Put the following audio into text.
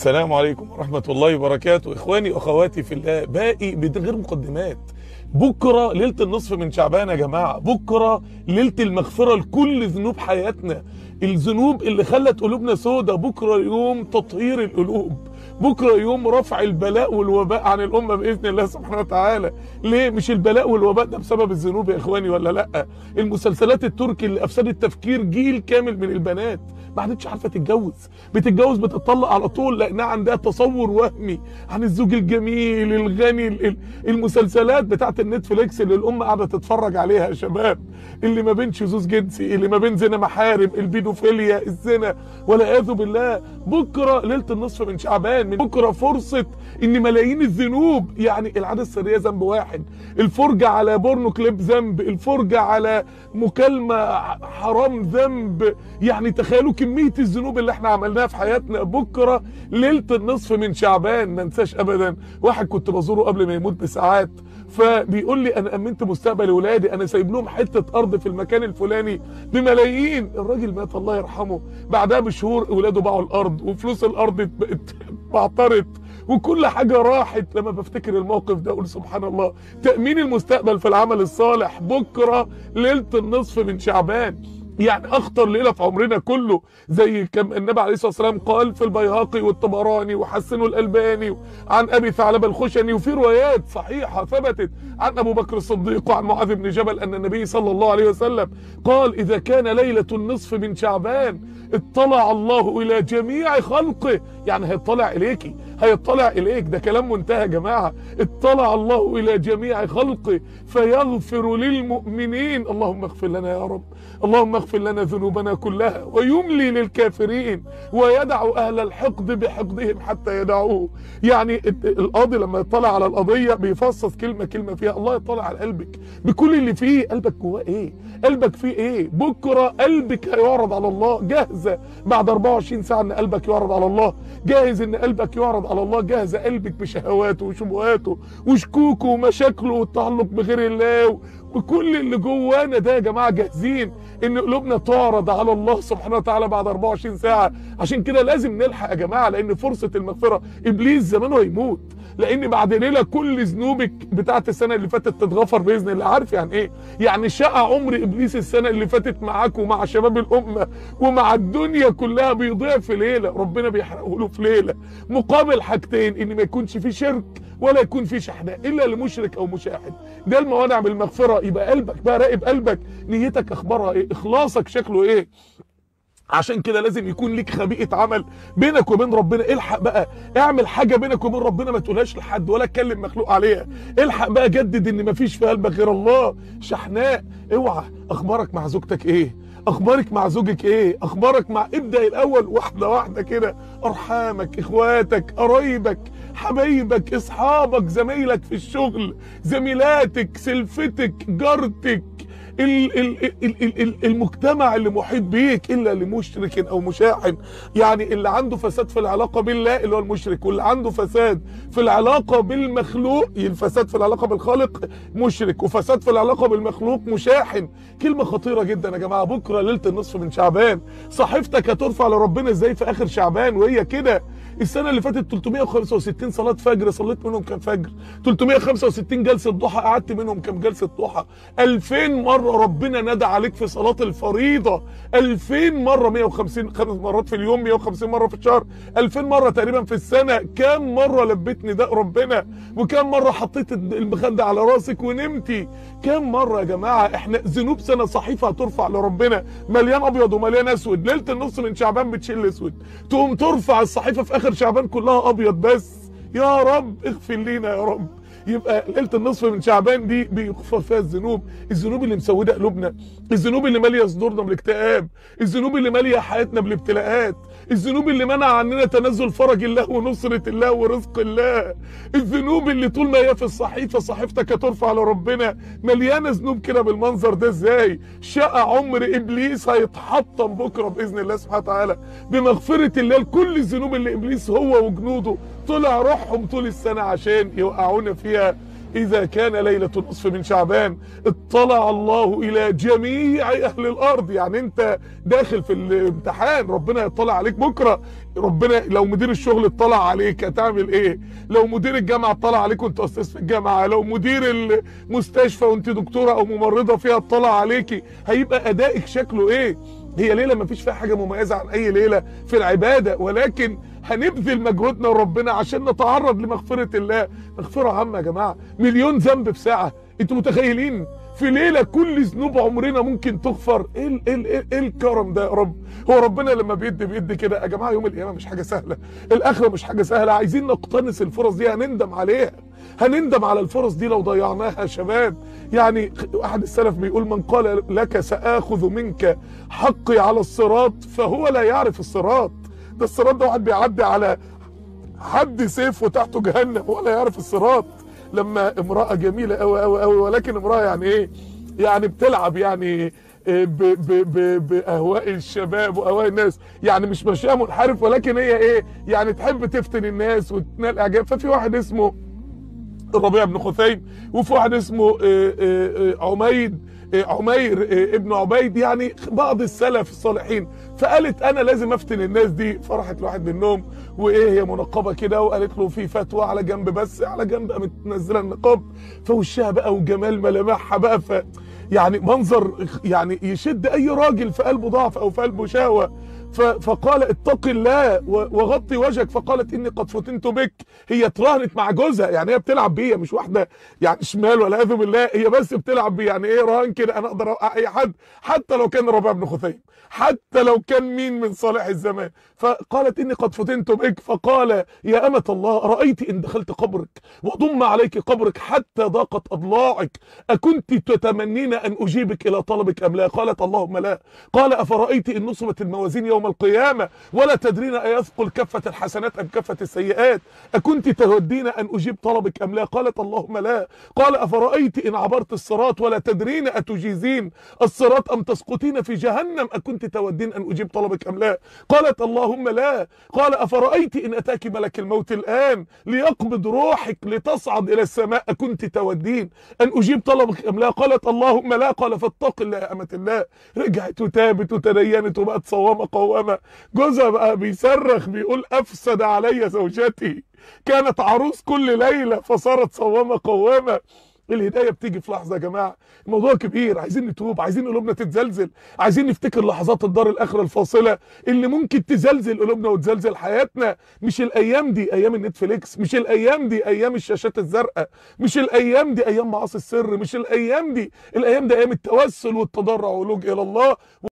السلام عليكم ورحمة الله وبركاته إخواني وأخواتي في الله باقي من غير مقدمات بكرة ليلة النصف من شعبان يا جماعة بكرة ليلة المغفرة لكل ذنوب حياتنا الذنوب اللي خلت قلوبنا سودة بكرة يوم تطهير القلوب بكرة يوم رفع البلاء والوباء عن الأمة بإذن الله سبحانه وتعالى ليه مش البلاء والوباء ده بسبب الذنوب يا إخواني ولا لأ المسلسلات التركي اللي أفسدت تفكير جيل كامل من البنات ما عادتش عارفة تتجوز بتتجوز بتطلق على طول لأنها عندها تصور وهمي عن الزوج الجميل الغني ال- ال- المسلسلات بتاعت النتفليكس اللي الأم قاعدة تتفرج عليها يا شباب اللي ما بين شذوذ جنسي اللي ما بين زنا محارم البيدوفيليا الزنا والعياذ بالله بكره ليله النصف من شعبان من بكره فرصه ان ملايين الذنوب يعني العاده السريه ذنب واحد الفرجه على بورنو كليب ذنب الفرجه على مكالمه حرام ذنب يعني تخيلوا كميه الذنوب اللي احنا عملناها في حياتنا بكره ليله النصف من شعبان ما انساش ابدا واحد كنت بزوره قبل ما يموت بساعات فبيقول لي انا امنت مستقبل ولادي انا سايب لهم حته ارض في المكان الفلاني بملايين الراجل مات الله يرحمه بعدها بشهور اولاده باعوا الارض وفلوس الارض ات- اتبعترت وكل حاجه راحت لما بفتكر الموقف ده اقول سبحان الله تامين المستقبل في العمل الصالح بكره ليله النصف من شعبان يعني اخطر ليله في عمرنا كله زي كم النبي عليه الصلاه والسلام قال في البيهقي والطبراني وحسنه الالباني عن ابي ثعلبه الخشني وفي روايات صحيحه ثبتت عن ابو بكر الصديق وعن معاذ بن جبل ان النبي صلى الله عليه وسلم قال اذا كان ليله النصف من شعبان اطلع الله الى جميع خلقه يعني هيطلع اليكي هيطلع اليك ده كلام منتهى يا جماعه اطلع الله الى جميع خلقه فيغفر للمؤمنين اللهم اغفر لنا يا رب اللهم اغفر لنا ذنوبنا كلها ويملي للكافرين ويدع اهل الحقد بحقدهم حتى يدعوه يعني القاضي لما يطلع على القضيه بيفصص كلمه كلمه فيها الله يطلع على قلبك بكل اللي فيه قلبك جواه ايه قلبك فيه ايه بكره قلبك هيعرض على الله جاهزه بعد 24 ساعه ان قلبك يعرض على الله جاهز ان قلبك يعرض على الله جاهزه قلبك بشهواته وشبهاته وشكوكه ومشاكله والتعلق بغير الله بكل اللي جوانا ده يا جماعه جاهزين ان قلوبنا تعرض على الله سبحانه وتعالى بعد 24 ساعه عشان كده لازم نلحق يا جماعه لان فرصه المغفره ابليس زمانه هيموت لان بعد ليله كل ذنوبك بتاعت السنه اللي فاتت تتغفر باذن الله عارف يعني ايه يعني شقى عمر ابليس السنه اللي فاتت معاك ومع شباب الامه ومع الدنيا كلها بيضيع في ليله ربنا بيحرقه له في ليله مقابل حاجتين ان ما يكونش في شرك ولا يكون في شحناء الا لمشرك او مشاحن ده الموانع من المغفره يبقى قلبك بقى راقب قلبك نيتك اخبارها ايه اخلاصك شكله ايه عشان كده لازم يكون ليك خبيئه عمل بينك وبين ربنا الحق بقى اعمل حاجه بينك وبين ربنا ما تقولهاش لحد ولا تكلم مخلوق عليها الحق بقى جدد ان مفيش في قلبك غير الله شحناء اوعى اخبارك مع زوجتك ايه اخبارك مع زوجك ايه اخبارك مع ابدا الاول واحده واحده كده ارحامك اخواتك قرايبك حبايبك اصحابك زمايلك في الشغل زميلاتك سلفتك جارتك ال ال ال ال ال المجتمع اللي محيط بيك الا لمشرك او مشاحن يعني اللي عنده فساد في العلاقه بالله اللي هو المشرك واللي عنده فساد في العلاقه بالمخلوق الفساد في العلاقه بالخالق مشرك وفساد في العلاقه بالمخلوق مشاحن كلمه خطيره جدا يا جماعه بكره ليله النصف من شعبان صحيفتك هترفع لربنا ازاي في اخر شعبان وهي كده السنه اللي فاتت 365 صلاه فجر صليت منهم كام فجر 365 جلسه ضحى قعدت منهم كام جلسه ضحى 2000 مره ربنا ندى عليك في صلاه الفريضه 2000 مره 150 خمس مرات في اليوم 150 مره في الشهر 2000 مره تقريبا في السنه كام مره لبيت نداء ربنا وكام مره حطيت المخده على راسك ونمتي كام مره يا جماعه احنا ذنوب سنه صحيفه هترفع لربنا مليان ابيض ومليان اسود ليله النص من شعبان بتشيل اسود تقوم ترفع الصحيفه في اخر شعبان كلها ابيض بس يا رب اغفر لينا يا رب يبقى ليله النصف من شعبان دي بيغفر فيها الذنوب الذنوب اللي مسوده قلوبنا الذنوب اللي ماليه صدورنا بالاكتئاب الذنوب اللي ماليه حياتنا بالابتلاءات الذنوب اللي منع عننا تنزل فرج الله ونصرة الله ورزق الله الذنوب اللي طول ما هي في الصحيفة صحيفتك هترفع لربنا مليانة ذنوب كده بالمنظر ده ازاي شقى عمر ابليس هيتحطم بكرة باذن الله سبحانه وتعالى بمغفرة الله لكل الذنوب اللي ابليس هو وجنوده طلع روحهم طول السنة عشان يوقعونا فيها إذا كان ليلة النصف من شعبان اطلع الله إلى جميع أهل الأرض يعني أنت داخل في الامتحان ربنا يطلع عليك بكرة ربنا لو مدير الشغل اطلع عليك هتعمل ايه لو مدير الجامعة اطلع عليك وانت استاذ في الجامعة لو مدير المستشفى وانت دكتورة او ممرضة فيها اطلع عليكي هيبقى ادائك شكله ايه هي ليلة ما فيش فيها حاجة مميزة عن اي ليلة في العبادة ولكن هنبذل مجهودنا لربنا عشان نتعرض لمغفرة الله مغفرة عامة يا جماعة مليون ذنب في ساعة انتوا متخيلين في ليله كل ذنوب عمرنا ممكن تغفر ايه ال ايه ال ايه, إيه الكرم ده يا رب هو ربنا لما بيدي بيدي كده يا جماعه يوم القيامه مش حاجه سهله الاخره مش حاجه سهله عايزين نقتنص الفرص دي هنندم عليها هنندم على الفرص دي لو ضيعناها يا شباب يعني احد السلف بيقول من قال لك ساخذ منك حقي على الصراط فهو لا يعرف الصراط ده الصراط ده واحد بيعدي على حد سيف وتحته جهنم ولا يعرف الصراط لما امرأة جميلة قوي قوي قوي ولكن امرأة يعني ايه يعني بتلعب يعني ب ب ب باهواء الشباب واهواء الناس يعني مش ماشيه منحرف ولكن هي ايه يعني تحب تفتن الناس وتنال اعجاب ففي واحد اسمه الربيع بن خثيم وفي واحد اسمه عميد عمير ابن عبيد يعني بعض السلف الصالحين فقالت انا لازم افتن الناس دي فرحت لواحد منهم وايه هي منقبه كده وقالت له في فتوى على جنب بس على جنب قامت منزله النقاب فوشها بقى وجمال ملامحها بقى ف يعني منظر يعني يشد اي راجل في قلبه ضعف او في قلبه شهوه فقال اتق الله وغطي وجهك فقالت اني قد فتنت بك هي اتراهنت مع جوزها يعني هي بتلعب بيه مش واحده يعني شمال ولا اعوذ بالله هي بس بتلعب بيه يعني ايه رهان كده انا اقدر اوقع اي حد حتى لو كان ربيع بن خثيم حتى لو كان مين من صالح الزمان فقالت اني قد فتنت بك فقال يا امه الله رايت ان دخلت قبرك وضم عليك قبرك حتى ضاقت اضلاعك اكنت تتمنين ان اجيبك الى طلبك ام لا قالت اللهم لا قال افرايت ان نصبت الموازين يوم القيامه ولا تدرين ايثقل كفه الحسنات ام كفه السيئات اكنت تودين ان اجيب طلبك ام لا قالت اللهم لا قال افرايت ان عبرت الصراط ولا تدرين اتجيزين الصراط ام تسقطين في جهنم اكنت تودين ان اجيب طلبك ام لا قالت اللهم لا قال افرايت ان اتاك ملك الموت الان ليقبض روحك لتصعد الى السماء اكنت تودين ان اجيب طلبك ام لا قالت اللهم لا قال فاتق الله يا امه الله رجعت وتابت وتدينت وبقت صوامه قوامه جوزها بقى بيصرخ بيقول افسد علي زوجتي كانت عروس كل ليله فصارت صوامه قوامه الهدايه بتيجي في لحظه يا جماعه الموضوع كبير عايزين نتوب عايزين قلوبنا تتزلزل عايزين نفتكر لحظات الدار الاخره الفاصله اللي ممكن تزلزل قلوبنا وتزلزل حياتنا مش الايام دي ايام النتفليكس مش الايام دي ايام الشاشات الزرقاء مش الايام دي ايام معاصي السر مش الايام دي الايام دي ايام التوسل والتضرع واللجوء الى الله